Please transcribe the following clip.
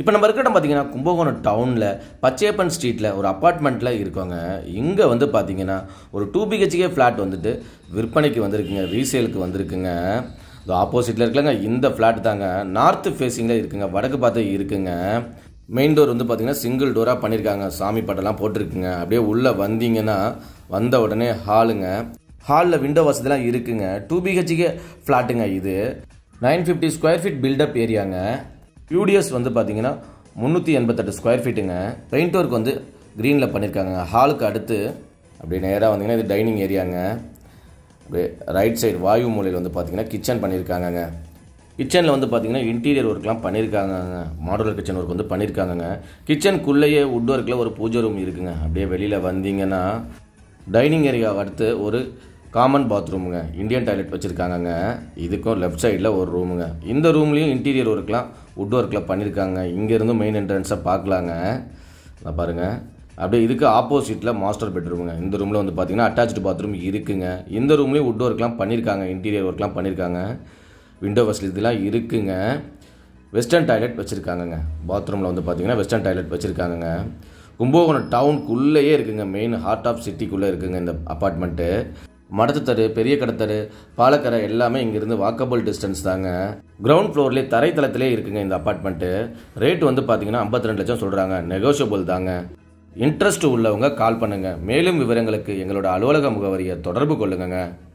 இப்போ நம்ம இருக்கிற இடம் பார்த்தீங்கன்னா கும்பகோணம் டவுனில் பச்சையப்பன் ஸ்ட்ரீட்டில் ஒரு அப்பார்ட்மெண்ட்டில் இருக்கோங்க இங்கே வந்து பார்த்தீங்கன்னா ஒரு டூ பிஹெச்கே ஃப்ளாட் வந்துட்டு விற்பனைக்கு வந்திருக்குங்க ரீசேலுக்கு வந்திருக்குங்க இது ஆப்போசிட்டில் இருக்கலங்க இந்த ஃப்ளாட் தாங்க நார்த் ஃபேஸிங்கில் இருக்குங்க வடக்கு பார்த்து இருக்குங்க மெயின் டோர் வந்து பார்த்தீங்கன்னா சிங்கிள் டோராக பண்ணியிருக்காங்க சாமி பட்டெல்லாம் போட்டிருக்குங்க அப்படியே உள்ளே வந்தீங்கன்னா வந்த உடனே ஹாலுங்க ஹாலில் விண்டோ வசதிலாம் இருக்குங்க டூ பிஹெச்கே ஃப்ளாட்டுங்க இது nine fifty square feet built up ஏரியாங்க யூடிஎஸ் வந்து பார்த்தீங்கன்னா முந்நூற்றி எண்பத்தெட்டு ஸ்கொயர் ஃபீட்டுங்க பெயிண்ட் ஒர்க் வந்து க்ரீனில் பண்ணியிருக்காங்க ஹாலுக்கு அடுத்து அப்படியே நேராக வந்தீங்கன்னா இது டைனிங் ஏரியாங்க அப்படியே ரைட் சைடு வாயு மூலையில் வந்து பார்த்தீங்கன்னா கிச்சன் பண்ணியிருக்காங்கங்க கிச்சனில் வந்து பார்த்தீங்கன்னா இன்டீரியர் ஒர்க்லாம் பண்ணியிருக்காங்கங்க மாடுலர் கிச்சன் ஒர்க் வந்து பண்ணியிருக்காங்கங்க கிச்சனுக்குள்ளேயே வுட் ஒர்க்கில் ஒரு பூஜை ரூம் இருக்குங்க அப்படியே வெளியில் வந்தீங்கன்னா டைனிங் ஏரியா அடுத்து ஒரு காமன் பாத்ரூமுங்க இந்தியன் டாய்லெட் வச்சுருக்காங்கங்க இதுக்கும் லெஃப்ட் சைடில் ஒரு ரூமுங்க இந்த ரூம்லேயும் இன்டீரியர் ஒர்க்லாம் வுட் ஒர்க்கில் பண்ணியிருக்காங்க இங்கேருந்து மெயின் என்ட்ரன்ஸை பார்க்கலாங்க நான் பாருங்கள் அப்படியே இதுக்கு ஆப்போசிட்டில் மாஸ்டர் பெட்ரூமுங்க இந்த ரூமில் வந்து பார்த்தீங்கன்னா அட்டாச்சு பாத்ரூம் இருக்குங்க இந்த ரூம்லேயும் வுட் ஒர்க்லாம் பண்ணியிருக்காங்க இன்டீரியர் ஒர்க்லாம் பண்ணியிருக்காங்க விண்டோ ஃபெசிலிட்டிலாம் இருக்குங்க வெஸ்டர்ன் டாய்லெட் வச்சுருக்காங்கங்க பாத்ரூமில் வந்து பார்த்தீங்கன்னா வெஸ்டர்ன் டாய்லெட் வச்சுருக்காங்கங்க கும்பகோணம் டவுனுக்குள்ளேயே இருக்குங்க மெயின் ஹார்ட் ஆஃப் சிட்டிக்குள்ளே இருக்குங்க இந்த அப்பார்ட்மெண்ட்டு மடத்துத்தரு பெரிய கடத்தரு பாலக்கரை எல்லாமே இங்கேருந்து வாக்கபிள் டிஸ்டன்ஸ் தாங்க கிரவுண்ட் ஃப்ளோர்லேயே தரைத்தளத்திலே இருக்குங்க இந்த அப்பார்ட்மெண்ட்டு ரேட் வந்து பார்த்தீங்கன்னா 52 லட்சம் சொல்கிறாங்க நெகோஷியபிள் தாங்க இன்ட்ரெஸ்ட் உள்ளவங்க கால் பண்ணுங்க மேலும் விவரங்களுக்கு எங்களோட அலுவலக முகவரியை தொடர்பு கொள்ளுங்க